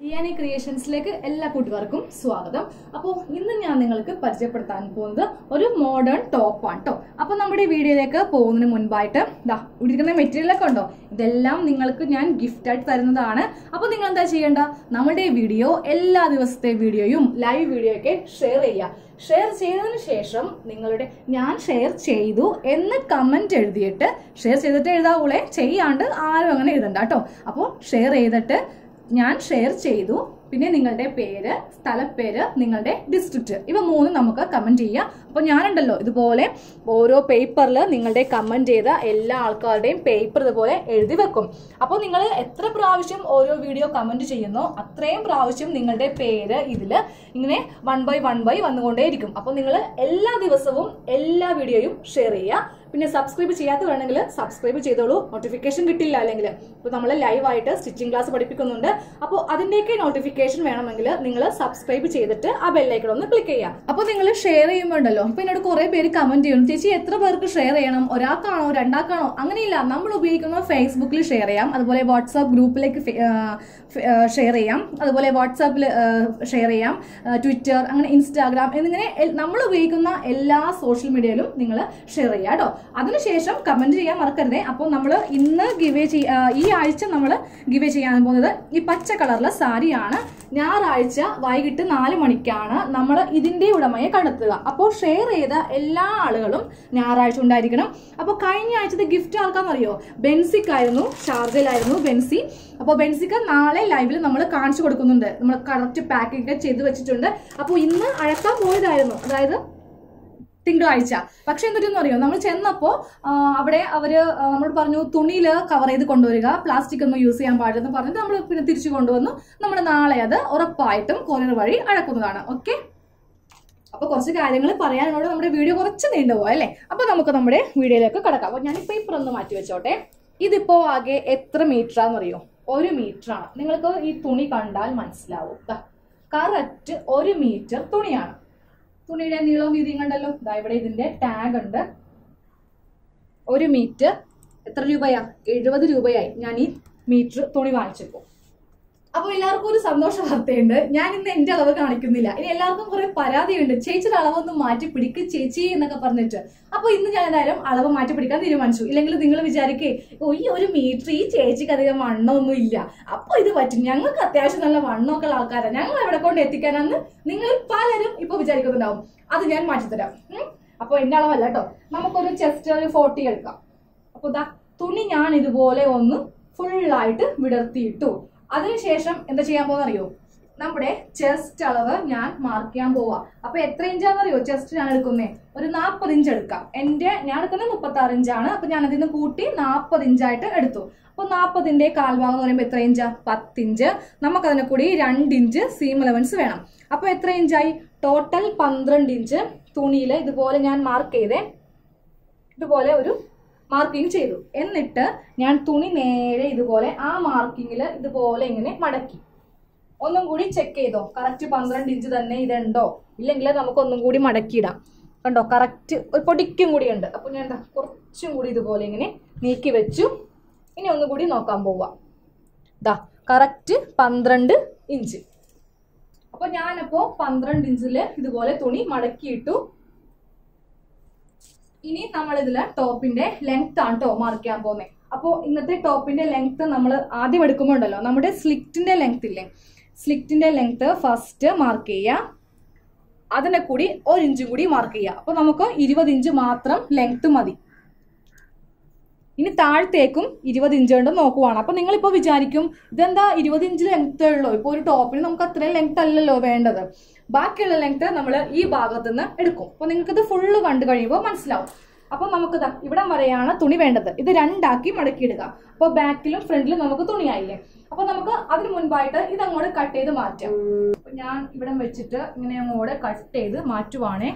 ഇയാനി ക്രിയേഷൻസിലേക്ക് എല്ലാ കൂട്ടുകാർക്കും സ്വാഗതം അപ്പോൾ ഇന്ന് ഞാൻ നിങ്ങൾക്ക് പരിചയപ്പെടുത്താൻ പോകുന്നത് ഒരു മോഡേൺ ടോപ്പാണ് കേട്ടോ അപ്പോൾ നമ്മുടെ ഈ വീഡിയോയിലേക്ക് പോകുന്നതിന് മുൻപായിട്ട് ദാ ഇവിടെ ഇരിക്കുന്ന മെറ്റീരിയലൊക്കെ ഉണ്ടോ ഇതെല്ലാം നിങ്ങൾക്ക് ഞാൻ ഗിഫ്റ്റ് ആയിട്ട് തരുന്നതാണ് അപ്പോൾ നിങ്ങൾ എന്താ ചെയ്യേണ്ട നമ്മുടെ ഈ വീഡിയോ എല്ലാ ദിവസത്തെ വീഡിയോയും ലൈവ് വീഡിയോ ഒക്കെ ഷെയർ ചെയ്യുക ഷെയർ ചെയ്തതിന് ശേഷം നിങ്ങളുടെ ഞാൻ ഷെയർ ചെയ്തു എന്ന് കമന്റ് എഴുതിയിട്ട് ഷെയർ ചെയ്തിട്ട് എഴുതാവൂളെ ചെയ്യാണ്ട് ആരും അങ്ങനെ എഴുതണ്ട കേട്ടോ അപ്പോൾ ഷെയർ ചെയ്തിട്ട് ഞാൻ ഷെയർ ചെയ്തു പിന്നെ നിങ്ങളുടെ പേര് സ്ഥലപ്പേര് നിങ്ങളുടെ ഡിസ്ട്രിക്റ്റ് ഇവ മൂന്നും നമുക്ക് കമന്റ് ചെയ്യാം അപ്പോൾ ഞാനുണ്ടല്ലോ ഇതുപോലെ ഓരോ പേപ്പറിൽ നിങ്ങളുടെ കമന്റ് ചെയ്ത എല്ലാ ആൾക്കാരുടെയും പേപ്പർ ഇതുപോലെ എഴുതി വെക്കും അപ്പോൾ നിങ്ങൾ എത്ര പ്രാവശ്യം ഓരോ വീഡിയോ കമന്റ് ചെയ്യുന്നോ അത്രയും പ്രാവശ്യം നിങ്ങളുടെ പേര് ഇതിൽ ഇങ്ങനെ വൺ ബൈ വൺ ബൈ വന്നുകൊണ്ടേയിരിക്കും അപ്പോൾ നിങ്ങൾ എല്ലാ ദിവസവും എല്ലാ വീഡിയോയും ഷെയർ ചെയ്യുക പിന്നെ സബ്സ്ക്രൈബ് ചെയ്യാത്ത വേണമെങ്കിൽ സബ്സ്ക്രൈബ് ചെയ്തോളൂ നോട്ടിഫിക്കേഷൻ കിട്ടില്ല അല്ലെങ്കിൽ ഇപ്പോൾ നമ്മൾ ലൈവായിട്ട് സ്റ്റിച്ചിങ് ക്ലാസ് പഠിപ്പിക്കുന്നുണ്ട് അപ്പോൾ അതിൻ്റെയൊക്കെ നോട്ടിഫിക്കേഷൻ വേണമെങ്കിൽ നിങ്ങൾ സബ്സ്ക്രൈബ് ചെയ്തിട്ട് ആ ബെല്ലൈക്കൺ ഒന്ന് ക്ലിക്ക് ചെയ്യുക അപ്പോൾ നിങ്ങൾ ഷെയർ ചെയ്യുമ്പോൾ ഉണ്ടല്ലോ അപ്പോൾ എന്നോട് കുറേ പേര് കമന്റ് ചെയ്യും ചേച്ചി എത്ര പേർക്ക് ഷെയർ ചെയ്യണം ഒരാൾക്കാണോ രണ്ടാൾക്കാണോ അങ്ങനെയില്ല നമ്മൾ ഉപയോഗിക്കുന്ന ഫേസ്ബുക്കിൽ ഷെയർ ചെയ്യാം അതുപോലെ വാട്സാപ്പ് ഗ്രൂപ്പിലേക്ക് ഷെയർ ചെയ്യാം അതുപോലെ വാട്സാപ്പിൽ ഷെയർ ചെയ്യാം ട്വിറ്റർ അങ്ങനെ ഇൻസ്റ്റാഗ്രാം എന്നിങ്ങനെ എൽ- നമ്മൾ ഉപയോഗിക്കുന്ന എല്ലാ സോഷ്യൽ മീഡിയയിലും നിങ്ങൾ ഷെയർ ചെയ്യുക കേട്ടോ അതിനുശേഷം കമന്റ് ചെയ്യാൻ മറക്കരുതേ അപ്പോൾ നമ്മൾ ഇന്ന് ഗിവേ ഈ ആഴ്ച നമ്മൾ ഗിവേ ചെയ്യാൻ പോകുന്നത് ഈ പച്ച കളറിലെ സാരിയാണ് ഞായറാഴ്ച വൈകിട്ട് നാല് മണിക്കാണ് നമ്മൾ ഇതിന്റെ ഉടമയെ കണ്ടെത്തുക അപ്പോൾ ഷെയർ ചെയ്ത എല്ലാ ആളുകളും ഞായറാഴ്ച ഉണ്ടായിരിക്കണം അപ്പോൾ കഴിഞ്ഞ ആഴ്ചത്തെ ഗിഫ്റ്റ് ആർക്കാണെന്നറിയോ ബെൻസിക്കായിരുന്നു ഷാർജയിലായിരുന്നു ബെൻസി അപ്പോൾ ബെൻസിക്ക നാളെ ലൈവിൽ നമ്മൾ കാണിച്ചു കൊടുക്കുന്നുണ്ട് നമ്മൾ കറക്റ്റ് പാക്കിംഗ് ഒക്കെ ചെയ്ത് വെച്ചിട്ടുണ്ട് അപ്പോൾ ഇന്ന് അഴക്കാൻ പോയതായിരുന്നു അതായത് തിങ്കളാഴ്ച പക്ഷെ എന്തൊരു അറിയോ നമ്മൾ ചെന്നപ്പോ ആ, അവിടെ അവര് ആ, നമ്മളോട് പറഞ്ഞു തുണിയിൽ കവർ ചെയ്ത് കൊണ്ടുവരിക പ്ലാസ്റ്റിക് ഒന്നും യൂസ് ചെയ്യാൻ പാടില്ലെന്ന് പറഞ്ഞിട്ട് നമ്മൾ പിന്നെ തിരിച്ചു കൊണ്ടുവന്നു നമ്മൾ നാളെ അത് ഉറപ്പായിട്ടും കൊറിയർ വഴി അഴക്കുന്നതാണ് ഓക്കെ അപ്പൊ കുറച്ച് കാര്യങ്ങൾ പറയാനോട് നമ്മുടെ വീഡിയോ കുറച്ച് നീണ്ടുപോയി അല്ലേ അപ്പൊ നമുക്ക് നമ്മുടെ വീഡിയോയിലേക്ക് കടക്കാം അപ്പൊ ഞാൻ ഈ പേപ്പർ ഒന്ന് മാറ്റി വെച്ചോട്ടെ ഇതിപ്പോ ആകെ എത്ര മീറ്റർ ആണെന്നറിയോ ഒരു മീറ്റർ ആണ് നിങ്ങൾക്ക് ഈ തുണി കണ്ടാൽ മനസ്സിലാവും കറക്റ്റ് ഒരു മീറ്റർ തുണിയാണ് തുണിയുടെ നീളവും വീതിയും കണ്ടല്ലോ ദാ ഇവിടെ ഇതിന്റെ ടാഗ് ഉണ്ട് ഒരു മീറ്റർ എത്ര രൂപയാ എഴുപത് രൂപയായി ഞാൻ ഈ മീറ്റർ തുണി വാങ്ങിച്ചപ്പോ അപ്പൊ എല്ലാവർക്കും ഒരു സന്തോഷ വാർത്തയുണ്ട് ഞാൻ ഇന്ന് എന്റെ അളവ് കാണിക്കുന്നില്ല ഇനി എല്ലാവർക്കും കുറെ പരാതിയുണ്ട് ചേച്ചിയുടെ അളവൊന്നും മാറ്റി പിടിക്ക് ചേച്ചി എന്നൊക്കെ പറഞ്ഞിട്ട് അപ്പൊ ഇന്ന് ഞാൻ എന്തായാലും അളവ് മാറ്റി പിടിക്കാൻ തീരുമാനിച്ചു ഇല്ലെങ്കിൽ നിങ്ങൾ വിചാരിക്കേ ഓ ഈ ഒരു മീറ്റർ ഈ ചേച്ചിക്ക് അധികം വണ്ണമൊന്നും ഇല്ല അപ്പൊ ഇത് പറ്റും ഞങ്ങൾക്ക് അത്യാവശ്യം നല്ല വണ്ണമൊക്കെ ഉള്ള ആൾക്കാരാണ് ഞങ്ങൾ എവിടെ കൊണ്ട് എത്തിക്കാനാന്ന് നിങ്ങൾ പലരും ഇപ്പൊ വിചാരിക്കുന്നുണ്ടാവും അത് ഞാൻ മാറ്റിത്തരാം ഉം. അപ്പൊ എന്റെ അളവല്ല കേട്ടോ നമുക്കൊരു ചെസ്റ്റ് ഒരു ഫോർട്ടി എടുക്കാം അപ്പൊ ദാ തുണി ഞാൻ ഇതുപോലെ ഒന്ന് ഫുള്ളായിട്ട് വിടർത്തിയിട്ടു അതിനുശേഷം എന്താ ചെയ്യാൻ പോകുന്ന അറിയോ നമ്മുടെ ചെസ്റ്റ് അളവ് ഞാൻ മാർക്ക് ചെയ്യാൻ പോവാ അപ്പൊ എത്ര ഇഞ്ചാണെന്നറിയോ ചെസ്റ്റ് ഞാൻ എടുക്കുന്നേ ഒരു നാൽപ്പത് ഇഞ്ച് എടുക്കാം എന്റെ ഞാൻ എടുക്കുന്നത് മുപ്പത്തി ആറ് ഇഞ്ചാണ് അപ്പൊ ഞാൻ അതിൽ നിന്ന് കൂട്ടി നാൽപ്പത് ഇഞ്ചായിട്ട് എടുത്തു അപ്പൊ നാൽപ്പതിന്റെ കാൽഭാഗം എന്ന് പറയുമ്പോൾ എത്ര ഇഞ്ചാ പത്ത് ഇഞ്ച് നമുക്കതിനെ കൂടി രണ്ട് ഇഞ്ച് സീം അലവൻസ് വേണം അപ്പൊ എത്ര ഇഞ്ചായി ടോട്ടൽ പന്ത്രണ്ട് ഇഞ്ച് തുണിയിൽ ഇതുപോലെ ഞാൻ മാർക്ക് ചെയ്തേ ഇതുപോലെ ഒരു മാർക്കിംഗ് ചെയ്തു എന്നിട്ട് ഞാൻ തുണി നേരെ ഇതുപോലെ ആ മാർക്കിങ്ങിൽ ഇതുപോലെ ഇങ്ങനെ മടക്കി ഒന്നും കൂടി ചെക്ക് ചെയ്തോ കറക്റ്റ് പന്ത്രണ്ട് ഇഞ്ച് തന്നെ ഇതുണ്ടോ ഇല്ലെങ്കിൽ നമുക്ക് ഒന്നും കൂടി മടക്കിയിടാം കണ്ടോ കറക്റ്റ് ഒരു പൊടിക്കും കൂടി ഉണ്ട് അപ്പൊ ഞാൻ എന്താ കുറച്ചും കൂടി ഇതുപോലെ ഇങ്ങനെ നീക്കി വെച്ചു ഇനി ഒന്നും കൂടി നോക്കാൻ പോവാ ദാ കറക്റ്റ് പന്ത്രണ്ട് ഇഞ്ച് അപ്പൊ ഞാനപ്പോ പന്ത്രണ്ട് ഇഞ്ചില് ഇതുപോലെ തുണി മടക്കിയിട്ടു ഇനി നമ്മൾ ഇതില് ടോപ്പിന്റെ ലെങ്ത് ആണ് കേട്ടോ മാർക്ക് ചെയ്യാൻ പോകുന്നത് അപ്പോൾ ഇന്നത്തെ ടോപ്പിന്റെ ലെങ്ത് നമ്മൾ ആദ്യം എടുക്കുമ്പോൾ ഉണ്ടല്ലോ നമ്മുടെ സ്ലിറ്റിന്റെ ലെങ്ത് ഇല്ലേ സ്ലിറ്റിന്റെ ലെങ്ത് ഫസ്റ്റ് മാർക്ക് ചെയ്യുക അതിനെ കൂടി ഒരു ഇഞ്ചും കൂടി മാർക്ക് ചെയ്യുക അപ്പോൾ നമുക്ക് ഇരുപത് ഇഞ്ച് മാത്രം ലെങ്ത് മതി ഇനി താഴത്തേക്കും ഇരുപത് ഇഞ്ച് കൊണ്ട് നോക്കുവാണ് അപ്പൊ നിങ്ങൾ ഇപ്പൊ വിചാരിക്കും ഇതെന്താ ഇരുപത് ഇഞ്ച് ലെങ്ത് ഉള്ളൂ ഇപ്പൊ ഒരു ടോപ്പിന് നമുക്ക് അത്രയും ലെങ്ത് അല്ലല്ലോ വേണ്ടത് ബാക്കിയുള്ള ലെങ്ത് നമ്മൾ ഈ ഭാഗത്ത് നിന്ന് എടുക്കും അപ്പൊ നിങ്ങൾക്ക് ഇത് ഫുള്ള് കണ്ടു കഴിയുമ്പോൾ മനസ്സിലാവും അപ്പൊ നമുക്ക് ദാ ഇവിടം വരെയാണ് തുണി വേണ്ടത് ഇത് രണ്ടാക്കി മടക്കിയിടുക അപ്പൊ ബാക്കിലും ഫ്രണ്ടിലും നമുക്ക് തുണിയായില്ലേ അപ്പൊ നമുക്ക് അതിന് മുൻപായിട്ട് ഇത് അങ്ങോട്ട് കട്ട് ചെയ്ത് മാറ്റാം അപ്പൊ ഞാൻ ഇവിടം വെച്ചിട്ട് ഇങ്ങനെ അങ്ങോട്ട് കട്ട് ചെയ്ത് മാറ്റുവാണേ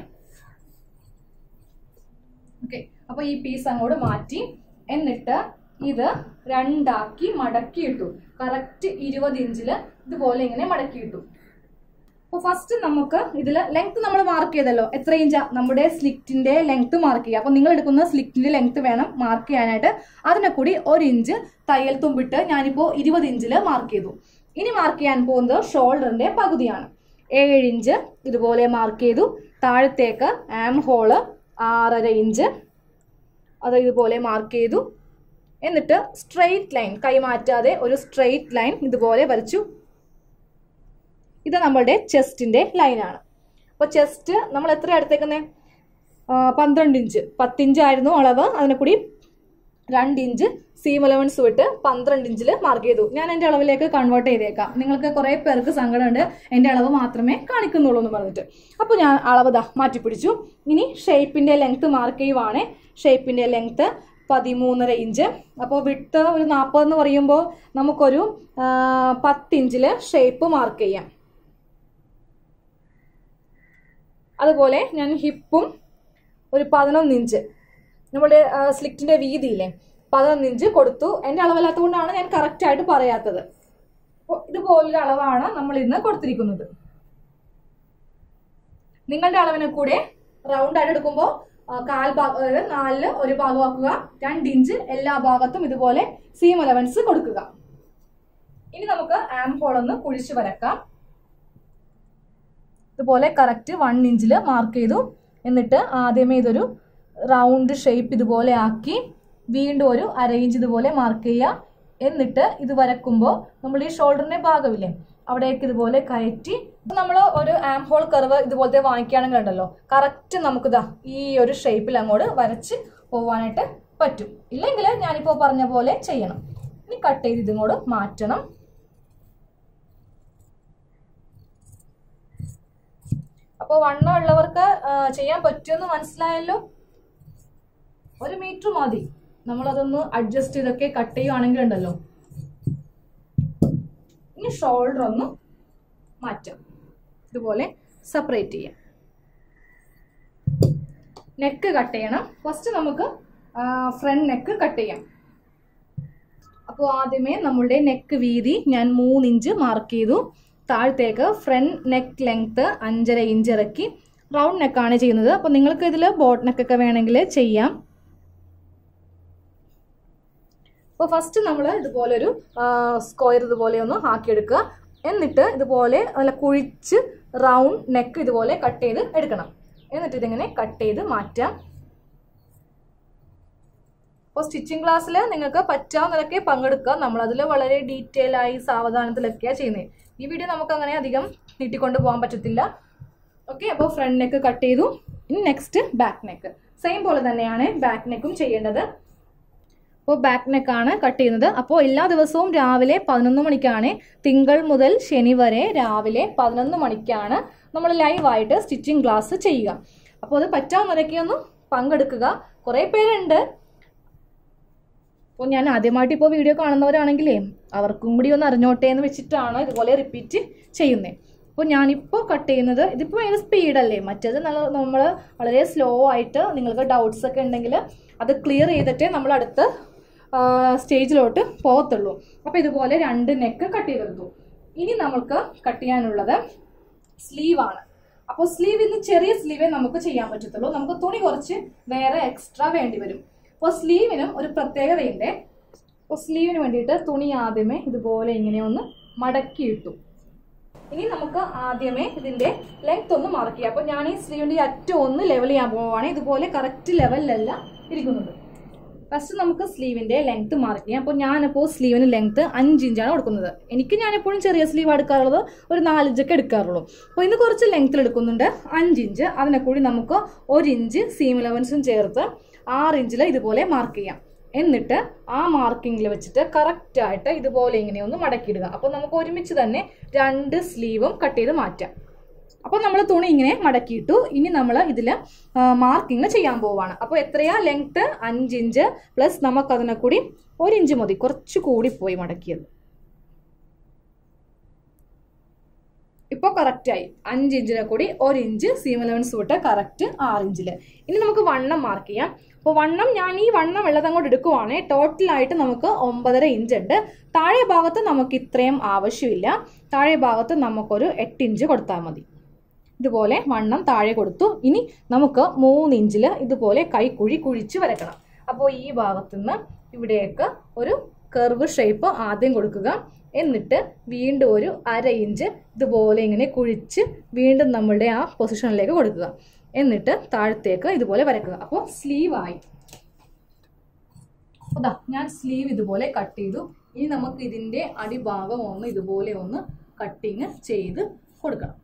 ഓക്കെ അപ്പൊ ഈ പീസ് അങ്ങോട്ട് മാറ്റി എന്നിട്ട് ഇത് രണ്ടാക്കി മടക്കിയിട്ടു കറക്റ്റ് ഇരുപത് ഇഞ്ചില് ഇതുപോലെ ഇങ്ങനെ മടക്കിയിട്ടു അപ്പൊ ഫസ്റ്റ് നമുക്ക് ഇതിൽ ലെങ്ത് നമ്മൾ മാർക്ക് ചെയ്തല്ലോ എത്ര ഇഞ്ചാ നമ്മുടെ സ്ലിറ്റിന്റെ ലെങ്ത് മാർക്ക് ചെയ്യുക അപ്പൊ നിങ്ങൾ എടുക്കുന്ന സ്ലിറ്റിന്റെ ലെങ്ത് വേണം മാർക്ക് ചെയ്യാനായിട്ട് അതിനെ കൂടി ഒരു ഇഞ്ച് തയ്യൽ തുമ്പിട്ട് ഞാനിപ്പോ ഇരുപത് ഇഞ്ചിൽ മാർക്ക് ചെയ്തു ഇനി മാർക്ക് ചെയ്യാൻ പോകുന്നത് ഷോൾഡറിന്റെ പകുതിയാണ് ഏഴ് ഇഞ്ച് ഇതുപോലെ മാർക്ക് ചെയ്തു താഴത്തേക്ക് ആം ഹോള് ആറര ഇഞ്ച് അത് ഇതുപോലെ മാർക്ക് ചെയ്തു എന്നിട്ട് സ്ട്രെയിറ്റ് ലൈൻ കൈമാറ്റാതെ ഒരു സ്ട്രെയിറ്റ് ലൈൻ ഇതുപോലെ വരച്ചു ഇത് നമ്മളുടെ ചെസ്റ്റിന്റെ ലൈനാണ് അപ്പോൾ ചെസ്റ്റ് നമ്മൾ എത്ര എടുത്തേക്കുന്നത് പന്ത്രണ്ട് ഇഞ്ച് പത്തിഞ്ചായിരുന്നു അളവ് അതിനെ കൂടി രണ്ട് ഇഞ്ച് സീം അലവൻസ് വിട്ട് പന്ത്രണ്ട് ഇഞ്ചിൽ മാർക്ക് ചെയ്തു ഞാൻ എൻ്റെ അളവിലേക്ക് കൺവേർട്ട് ചെയ്തേക്കാം നിങ്ങൾക്ക് കുറേ പേർക്ക് സങ്കടമുണ്ട് എൻ്റെ അളവ് മാത്രമേ കാണിക്കുന്നുള്ളൂ എന്ന് പറഞ്ഞിട്ട് അപ്പോൾ ഞാൻ അളവ് ദാ മാറ്റിപ്പിടിച്ചു ഇനി ഷേപ്പിൻ്റെ ലെങ്ത്ത് മാർക്ക് ചെയ്യുവാണ് ഷേപ്പിൻ്റെ ലെങ്ത്ത് പതിമൂന്നര ഇഞ്ച് അപ്പോൾ വിട്ട് ഒരു നാൽപ്പത് എന്ന് പറയുമ്പോൾ നമുക്കൊരു പത്തിഞ്ചിൽ ഷേപ്പ് മാർക്ക് ചെയ്യാം അതുപോലെ ഞാൻ ഹിപ്പും ഒരു പതിനൊന്ന് ഇഞ്ച് നമ്മുടെ സ്ലിറ്റിന്റെ വീതിയില്ലേ പതിനൊന്ന് ഇഞ്ച് കൊടുത്തു എൻ്റെ അളവല്ലാത്തതുകൊണ്ടാണ് ഞാൻ കറക്റ്റ് ആയിട്ട് പറയാത്തത് അപ്പോൾ ഇതുപോലൊരു അളവാണ് നമ്മൾ ഇന്ന് കൊടുത്തിരിക്കുന്നത് നിങ്ങളുടെ അളവിനെ കൂടെ റൗണ്ട് ആയിട്ട് എടുക്കുമ്പോൾ കാൽ ഭാഗം അതായത് നാലില് ഒരു ഭാഗമാക്കുക രണ്ട് ഇഞ്ച് എല്ലാ ഭാഗത്തും ഇതുപോലെ സീം അലവൻസ് കൊടുക്കുക ഇനി നമുക്ക് ആം ഹോൾ ഒന്ന് കുഴിച്ച് വരക്കാം ഇതുപോലെ കറക്റ്റ് വൺ ഇഞ്ചിൽ മാർക്ക് ചെയ്തു എന്നിട്ട് ആദ്യമേ ഇതൊരു റൗണ്ട് ഷേപ്പ് ഇതുപോലെ ആക്കി വീണ്ടും ഒരു അര ഇഞ്ച് ഇതുപോലെ മാർക്ക് ചെയ്യുക എന്നിട്ട് ഇത് വരക്കുമ്പോൾ നമ്മൾ ഈ ഷോൾഡറിന്റെ ഭാഗമില്ലേ അവിടേക്ക് ഇതുപോലെ കയറ്റി നമ്മൾ ഒരു ആം ഹോൾ കർവ് ഇതുപോലത്തെ വാങ്ങിക്കുകയാണെങ്കിൽ ഉണ്ടല്ലോ കറക്റ്റ് നമുക്കിതാ ഈ ഒരു ഷേപ്പിൽ അങ്ങോട്ട് വരച്ച് പോവാനായിട്ട് പറ്റും ഇല്ലെങ്കിൽ ഞാനിപ്പോൾ പറഞ്ഞ പോലെ ചെയ്യണം ഇനി കട്ട് ചെയ്ത് ഇതും മാറ്റണം അപ്പോൾ വണ്ണം ഉള്ളവർക്ക് ചെയ്യാൻ പറ്റുമെന്ന് മനസ്സിലായല്ലോ ഒരു മീറ്റർ മതി നമ്മളതൊന്ന് അഡ്ജസ്റ്റ് ചെയ്തൊക്കെ കട്ട് ചെയ്യുവാണെങ്കിൽ ഉണ്ടല്ലോ ഇനി ഷോൾഡർ ഒന്ന് മാറ്റാം ഇതുപോലെ സെപ്പറേറ്റ് ചെയ്യാം നെക്ക് കട്ട് ചെയ്യണം ഫസ്റ്റ് നമുക്ക് ഫ്രണ്ട് നെക്ക് കട്ട് ചെയ്യാം അപ്പോൾ ആദ്യമേ നമ്മളുടെ നെക്ക് വീതി ഞാൻ മൂന്ന് ഇഞ്ച് മാർക്ക് ചെയ്തു താഴത്തേക്ക് ഫ്രണ്ട് നെക്ക് ലെങ്ത്ത് അഞ്ചര ഇഞ്ച് ഇറക്കി റൗണ്ട് നെക്കാണ് ചെയ്യുന്നത് അപ്പോൾ നിങ്ങൾക്ക് ഇതിൽ ബോട്ട് നെക്കൊക്കെ വേണമെങ്കിൽ ചെയ്യാം അപ്പോൾ ഫസ്റ്റ് നമ്മൾ ഇതുപോലൊരു സ്ക്വയർ ഇതുപോലെ ഒന്ന് ആക്കിയെടുക്കുക എന്നിട്ട് ഇതുപോലെ നല്ല കുഴിച്ച് റൗണ്ട് നെക്ക് ഇതുപോലെ കട്ട് ചെയ്ത് എടുക്കണം എന്നിട്ട് ഇതിങ്ങനെ കട്ട് ചെയ്ത് മാറ്റാം അപ്പോൾ സ്റ്റിച്ചിങ് ക്ലാസ്സിൽ നിങ്ങൾക്ക് പറ്റാവുന്നതൊക്കെ പങ്കെടുക്കുക നമ്മളതിൽ വളരെ ഡീറ്റെയിൽ ആയി സാവധാനത്തിലൊക്കെയാണ് ചെയ്യുന്നത് ഈ വീഡിയോ നമുക്ക് അങ്ങനെ അധികം നീട്ടിക്കൊണ്ട് പോകാൻ പറ്റത്തില്ല ഓക്കെ അപ്പോൾ ഫ്രണ്ട് നെക്ക് കട്ട് ചെയ്തു ഇനി നെക്സ്റ്റ് ബാക്ക് നെക്ക് സെയിം പോലെ തന്നെയാണ് ബാക്ക് നെക്കും ചെയ്യേണ്ടത് അപ്പോൾ ബാക്ക് നെക്കാണ് കട്ട് ചെയ്യുന്നത് അപ്പോൾ എല്ലാ ദിവസവും രാവിലെ പതിനൊന്ന് മണിക്കാണ് തിങ്കൾ മുതൽ ശനി വരെ രാവിലെ പതിനൊന്ന് മണിക്കാണ് നമ്മൾ ലൈവായിട്ട് സ്റ്റിച്ചിങ് ക്ലാസ് ചെയ്യുക അപ്പോൾ അത് പറ്റാവുന്നവരൊക്കെ ഒന്ന് പങ്കെടുക്കുക കുറേ പേരുണ്ട് അപ്പോൾ ഞാൻ ആദ്യമായിട്ട് ഇപ്പോൾ വീഡിയോ കാണുന്നവരാണെങ്കിലേ അവർക്കും കൂടി ഒന്ന് അറിഞ്ഞോട്ടെ എന്ന് വെച്ചിട്ടാണ് ഇതുപോലെ റിപ്പീറ്റ് ചെയ്യുന്നത് അപ്പോൾ ഞാനിപ്പോൾ കട്ട് ചെയ്യുന്നത് ഇതിപ്പോൾ ഭയങ്കര സ്പീഡല്ലേ മറ്റേത് നല്ല നമ്മൾ വളരെ സ്ലോ ആയിട്ട് നിങ്ങൾക്ക് ഡൗട്ട്സ് ഒക്കെ ഉണ്ടെങ്കിൽ അത് ക്ലിയർ ചെയ്തിട്ടേ നമ്മൾ അടുത്ത സ്റ്റേജിലോട്ട് പോകത്തുള്ളൂ അപ്പോൾ ഇതുപോലെ രണ്ട് നെക്ക് കട്ട് ചെയ്തെടുത്തു ഇനി നമുക്ക് കട്ട് ചെയ്യാനുള്ളത് സ്ലീവാണ് അപ്പോൾ സ്ലീവ് ഇന്ന് ചെറിയ സ്ലീവേ നമുക്ക് ചെയ്യാൻ പറ്റത്തുള്ളൂ നമുക്ക് തുണി കുറച്ച് വേറെ എക്സ്ട്രാ വേണ്ടി വരും അപ്പോൾ സ്ലീവിനും ഒരു പ്രത്യേകതയുണ്ട് അപ്പോൾ സ്ലീവിന് വേണ്ടിയിട്ട് തുണി ആദ്യമേ ഇതുപോലെ ഇങ്ങനെ ഒന്ന് മടക്കി ഇട്ടു ഇനി നമുക്ക് ആദ്യമേ ഇതിന്റെ ലെങ്ത് ഒന്ന് മാർക്ക് ചെയ്യാം അപ്പോൾ ഞാൻ ഈ സ്ലീവിന്റെ അറ്റം ഒന്ന് ലെവൽ ചെയ്യാൻ പോവുകയാണ് ഇതുപോലെ കറക്റ്റ് ലെവലിലല്ല ഇരിക്കുന്നത് ഫസ്റ്റ് നമുക്ക് സ്ലീവിന്റെ ലെങ്ത് മാർക്ക് ചെയ്യാം അപ്പോൾ ഞാനിപ്പോൾ സ്ലീവിന് ലെങ്ത് അഞ്ച് ഇഞ്ചാണ് കൊടുക്കുന്നത് എനിക്ക് ഞാനെപ്പോഴും ചെറിയ സ്ലീവ് എടുക്കാറുള്ളത് ഒരു നാലിഞ്ചൊക്കെ എടുക്കാറുള്ളൂ അപ്പോൾ ഇന്ന് കുറച്ച് ലെങ്ത്തിൽ എടുക്കുന്നുണ്ട് അഞ്ച് ഇഞ്ച് അതിനെ കൂടി നമുക്ക് ഒരു ഇഞ്ച് സീം ഇലവൻസും ചേർത്ത് ആറ് ഇഞ്ചിൽ ഇതുപോലെ മാർക്ക് ചെയ്യാം എന്നിട്ട് ആ മാർക്കിങ്ങിൽ വെച്ചിട്ട് കറക്റ്റ് ആയിട്ട് ഇതുപോലെ ഇങ്ങനെ ഒന്ന് മടക്കിയിടുക അപ്പോൾ നമുക്ക് ഒരുമിച്ച് തന്നെ രണ്ട് സ്ലീവും കട്ട് ചെയ്ത് മാറ്റാം അപ്പോൾ നമ്മൾ തുണി ഇങ്ങനെ മടക്കിയിട്ടു ഇനി നമ്മൾ ഇതിൽ മാർക്കിങ് ചെയ്യാൻ പോവാണ് അപ്പോൾ എത്രയാ ലെങ്ത് അഞ്ച് ഇഞ്ച് പ്ലസ് നമുക്കതിനെ കൂടി ഒരു ഇഞ്ച് മതി കുറച്ച് കൂടി പോയി മടക്കിയത് ഇപ്പോൾ കറക്റ്റായി അഞ്ച് ഇഞ്ചിനെ കൂടി ഒരു ഇഞ്ച് സീം അലവൻസ് വിട്ട് കറക്റ്റ് ആറ് ഇഞ്ചിൽ ഇനി നമുക്ക് വണ്ണം മാർക്ക് ചെയ്യാം അപ്പോൾ വണ്ണം ഞാൻ ഈ വണ്ണം ഉള്ളത് അങ്ങോട്ട് എടുക്കുവാണേ ടോട്ടലായിട്ട് നമുക്ക് ഒമ്പതര ഇഞ്ച് ഉണ്ട് താഴെ ഭാഗത്ത് നമുക്ക് ഇത്രയും ആവശ്യമില്ല താഴെ ഭാഗത്ത് നമുക്കൊരു എട്ട് ഇഞ്ച് കൊടുത്താൽ മതി ഇതുപോലെ വണ്ണം താഴെ കൊടുത്തു ഇനി നമുക്ക് മൂന്ന് ഇഞ്ചിൽ ഇതുപോലെ കൈക്കുഴി കുഴിച്ച് വരക്കണം അപ്പോൾ ഈ ഭാഗത്തുനിന്ന് ഇവിടേക്ക് ഒരു കർവ് ഷേപ്പ് ആദ്യം കൊടുക്കുക എന്നിട്ട് വീണ്ടും ഒരു അര ഇഞ്ച് ഇതുപോലെ ഇങ്ങനെ കുഴിച്ച് വീണ്ടും നമ്മളുടെ ആ പൊസിഷനിലേക്ക് കൊടുക്കുക എന്നിട്ട് താഴത്തേക്ക് ഇതുപോലെ വരക്കുക അപ്പോൾ സ്ലീവ് ആയി അതാ ഞാൻ സ്ലീവ് ഇതുപോലെ കട്ട് ചെയ്തു ഇനി നമുക്ക് ഇതിന്റെ അടിഭാഗം ഒന്ന് ഇതുപോലെ ഒന്ന് കട്ടിങ് ചെയ്ത് കൊടുക്കണം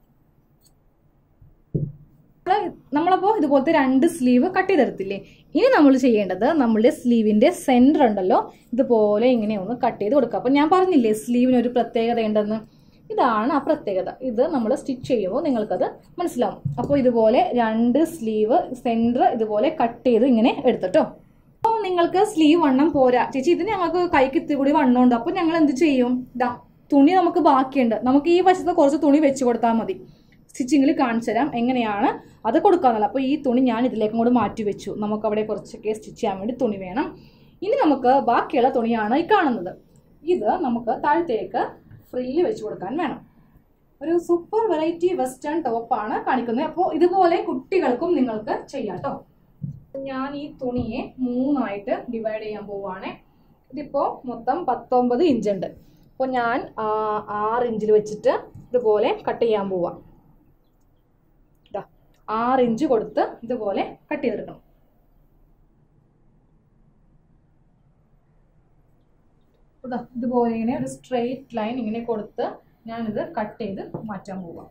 നമ്മളപ്പോൾ ഇതുപോലത്തെ രണ്ട് സ്ലീവ് കട്ട് ചെയ്തെടുത്തില്ലേ ഇനി നമ്മൾ ചെയ്യേണ്ടത് നമ്മളുടെ സ്ലീവിന്റെ സെന്റർ ഉണ്ടല്ലോ ഇതുപോലെ ഇങ്ങനെ ഒന്ന് കട്ട് ചെയ്ത് കൊടുക്കുക അപ്പം ഞാൻ പറഞ്ഞില്ലേ സ്ലീവിന് ഒരു പ്രത്യേകത ഉണ്ടെന്ന് ഇതാണ് ആ പ്രത്യേകത ഇത് നമ്മൾ സ്റ്റിച്ച് ചെയ്യുമ്പോൾ നിങ്ങൾക്കത് മനസ്സിലാവും അപ്പോൾ ഇതുപോലെ രണ്ട് സ്ലീവ് സെന്റർ ഇതുപോലെ കട്ട് ചെയ്ത് ഇങ്ങനെ എടുത്തിട്ടോ അപ്പോൾ നിങ്ങൾക്ക് സ്ലീവ് വണ്ണം പോരാ ചേച്ചി ഇത് ഞങ്ങൾക്ക് കൈക്ക് ഇത്തിരി കൂടി വണ്ണമുണ്ട് അപ്പോൾ ഞങ്ങൾ എന്ത് ചെയ്യും ദാ തുണി നമുക്ക് ബാക്കിയുണ്ട് നമുക്ക് ഈ വശത്ത് കുറച്ച് തുണി വെച്ച് കൊടുത്താൽ മതി സ്റ്റിച്ചിങ്ങിൽ കാണിച്ചു തരാം എങ്ങനെയാണ് അത് കൊടുക്കാന്നുള്ളത് അപ്പോൾ ഈ തുണി ഞാൻ ഇതിലേക്കും കൂടി മാറ്റി വെച്ചു നമുക്ക് അവിടെ കുറച്ചൊക്കെ സ്റ്റിച്ച് ചെയ്യാൻ വേണ്ടി തുണി വേണം ഇനി നമുക്ക് ബാക്കിയുള്ള തുണിയാണ് ഈ കാണുന്നത് ഇത് നമുക്ക് താഴത്തേക്ക് ഫ്രില്ല് വെച്ച് കൊടുക്കാൻ വേണം ഒരു സൂപ്പർ വെറൈറ്റി വെസ്റ്റേൺ ടോപ്പാണ് കാണിക്കുന്നത് അപ്പോൾ ഇതുപോലെ കുട്ടികൾക്കും നിങ്ങൾക്ക് ചെയ്യാം കേട്ടോ ഞാൻ ഈ തുണിയെ മൂന്നായിട്ട് ഡിവൈഡ് ചെയ്യാൻ പോവുകയാണ് ഇതിപ്പോൾ മൊത്തം പത്തൊമ്പത് ഇഞ്ച് ഉണ്ട് അപ്പോൾ ഞാൻ ആ, ആറ് ഇഞ്ചിൽ വെച്ചിട്ട് ഇതുപോലെ കട്ട് ചെയ്യാൻ പോവാം ഇതാ ആറ് ഇഞ്ച് കൊടുത്ത് ഇതുപോലെ കട്ട് ചെയ്തെടുക്കണം ഇതാ ഇതുപോലെ ഇങ്ങനെ ഒരു സ്ട്രെയിറ്റ് ലൈൻ ഇങ്ങനെ കൊടുത്ത് ഞാനിത് കട്ട് ചെയ്ത് മാറ്റാൻ പോവാം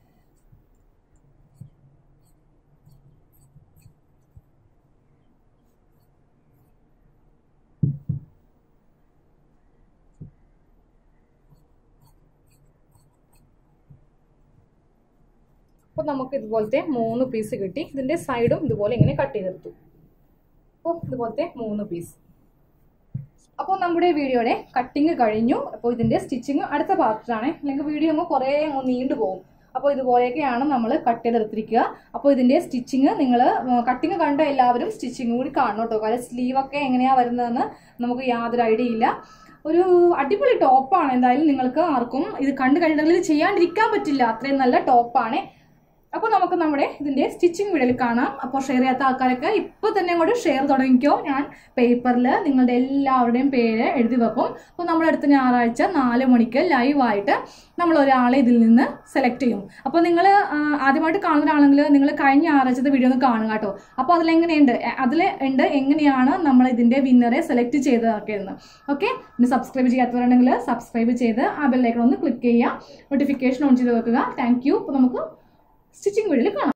അപ്പോൾ നമുക്ക് ഇതുപോലത്തെ മൂന്ന് പീസ് കിട്ടി ഇതിന്റെ സൈഡും ഇതുപോലെ ഇങ്ങനെ കട്ട് ചെയ്തെടുത്തു അപ്പോൾ ഇതുപോലത്തെ മൂന്ന് പീസ് അപ്പോൾ നമ്മുടെ വീഡിയോയുടെ കട്ടിങ് കഴിഞ്ഞു അപ്പോൾ ഇതിന്റെ സ്റ്റിച്ചിങ് അടുത്ത പാർട്ടിലാണ് അല്ലെങ്കിൽ വീഡിയോ അങ്ങ് കുറേ അങ്ങ് നീണ്ടു പോകും അപ്പോൾ ഇതുപോലെയൊക്കെയാണ് നമ്മൾ കട്ട് ചെയ്തെടുത്തിരിക്കുക അപ്പോൾ ഇതിന്റെ സ്റ്റിച്ചിങ് നിങ്ങൾ കട്ടിങ് കണ്ട എല്ലാവരും സ്റ്റിച്ചിങ് കൂടി കാണണം കേട്ടോ കാരണം സ്ലീവ് ഒക്കെ എങ്ങനെയാ വരുന്നതെന്ന് നമുക്ക് യാതൊരു ഐഡിയ ഇല്ല ഒരു അടിപൊളി ടോപ്പാണ് എന്തായാലും നിങ്ങൾക്ക് ആർക്കും ഇത് കണ്ടു കഴിഞ്ഞാൽ ഇത് ചെയ്യാണ്ടിരിക്കാൻ പറ്റില്ല അത്രയും നല്ല ടോപ്പാണ് അപ്പോൾ നമുക്ക് നമ്മുടെ ഇതിന്റെ സ്റ്റിച്ചിങ് വീഡിയോയിൽ കാണാം അപ്പോൾ ഷെയർ ചെയ്യാത്ത ആൾക്കാരൊക്കെ ഇപ്പോൾ തന്നെ അങ്ങോട്ട് ഷെയർ തുടങ്ങിക്കോ ഞാൻ പേപ്പറിൽ നിങ്ങളുടെ എല്ലാവരുടെയും പേര് എഴുതി വെക്കും അപ്പോൾ നമ്മുടെ അടുത്ത ഞായറാഴ്ച നാല് മണിക്ക് ലൈവായിട്ട് നമ്മൾ ഒരാളെ ഇതിൽ നിന്ന് സെലക്ട് ചെയ്യും അപ്പോൾ നിങ്ങൾ ആദ്യമായിട്ട് കാണുന്നവരാണെങ്കിൽ നിങ്ങൾ കഴിഞ്ഞ ഞായറാഴ്ചത്തെ വീഡിയോ ഒന്ന് കാണുക കേട്ടോ അപ്പോൾ അതിലെങ്ങനെയുണ്ട് അതിൽ ഉണ്ട് എങ്ങനെയാണ് നമ്മൾ ഇതിന്റെ വിന്നറെ സെലക്ട് ചെയ്തതൊക്കെ എന്ന് ഓക്കെ ഇനി സബ്സ്ക്രൈബ് ചെയ്യാത്തവരുണ്ടെങ്കിൽ സബ്സ്ക്രൈബ് ചെയ്ത് ആ ബെല്ലൈക്കൺ ഒന്ന് ക്ലിക്ക് ചെയ്യുക നോട്ടിഫിക്കേഷൻ ഓൺ ചെയ്ത് വെക്കുക താങ്ക് യു അപ്പോൾ നമുക്ക് സ്റ്റിച്ചിങ് വീഡിയോയിൽ കാണാം